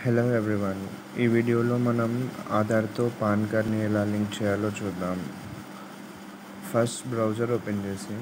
hello everyone ఈ వీడియోలో మనం ఆధార్తో పాన్ కార్డ్ని ఎలా లింక్ చేయాలో చూద్దాం ఫస్ట్ బ్రౌజర్ ఓపెన్ చేసి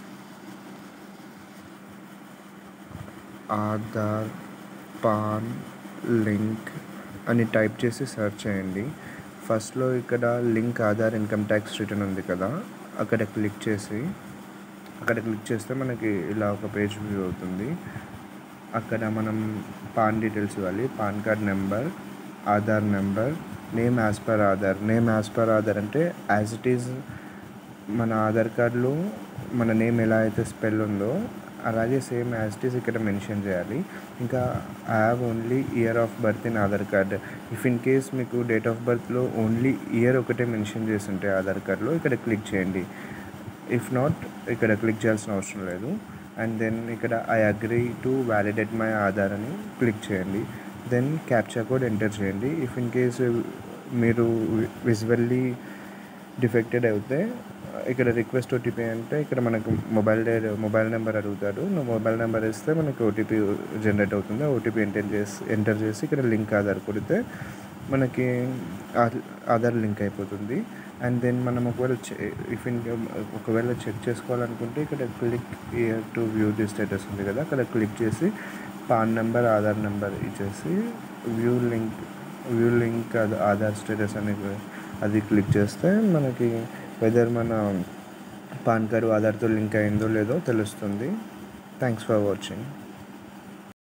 ఆధార్ పాన్ లింక్ అని టైప్ చేసి సెర్చ్ చేయండి ఫస్ట్లో ఇక్కడ link Aadhaar income tax return ఉంది కదా అక్కడ క్లిక్ చేసి అక్కడ క్లిక్ చేస్తే మనకి ఇలా ఒక పేజ్ వ్యూ అవుతుంది అక్కడ మనం పాన్ డీటెయిల్స్ ఇవ్వాలి PAN card number Aadhaar number name as per Aadhaar name as per Aadhaar అంటే యాజ్ ఇట్ ఈజ్ మన ఆధార్ కార్డులో మన నేమ్ ఎలా అయితే స్పెల్ ఉందో అలాగే సేమ్ యాజ్ ఇట్ ఈస్ ఇక్కడ మెన్షన్ చేయాలి ఇంకా I have only year of birth in Aadhaar card if in case మీకు డేట్ ఆఫ్ బర్త్లో ఓన్లీ ఇయర్ ఒకటే మెన్షన్ చేసి ఉంటే ఆధార్ కార్డ్లో ఇక్కడ క్లిక్ చేయండి ఇఫ్ నాట్ ఇక్కడ క్లిక్ చేయాల్సిన అవసరం లేదు అండ్ దెన్ ఇక్కడ I agree to validate my Aadhaar అని క్లిక్ చేయండి దెన్ క్యాప్చా కోడ్ ఎంటర్ చేయండి ఇఫ్ ఇన్ కేస్ మీరు విజువల్లీ డిఫెక్టెడ్ అయితే ఇక్కడ రిక్వెస్ట్ ఓటీపీ అంటే ఇక్కడ మనకు మొబైల్ మొబైల్ నెంబర్ అడుగుతాడు నువ్వు మొబైల్ నెంబర్ ఇస్తే మనకి ఓటీపీ జనరేట్ అవుతుంది ఆ ఓటీపీ ఎంటర్ చేసి ఎంటర్ చేసి ఇక్కడ లింక్ ఆధార్ కొడితే మనకి ఆధార్ లింక్ అయిపోతుంది అండ్ దెన్ మనం ఒకవేళ ఇఫ్ ఇన్ ఒకవేళ చెక్ చేసుకోవాలనుకుంటే ఇక్కడ click here to view the status ఉంది కదా అక్కడ క్లిక్ చేసి పాన్ నెంబర్ ఆధార్ నెంబర్ ఇచ్చేసి view link view link Aadhaar status అని అది క్లిక్ చేస్తే మనకి వెదర్ మన పాన్ కార్డు ఆధార్తో లింక్ అయిందో లేదో తెలుస్తుంది థ్యాంక్స్ ఫర్ వాచింగ్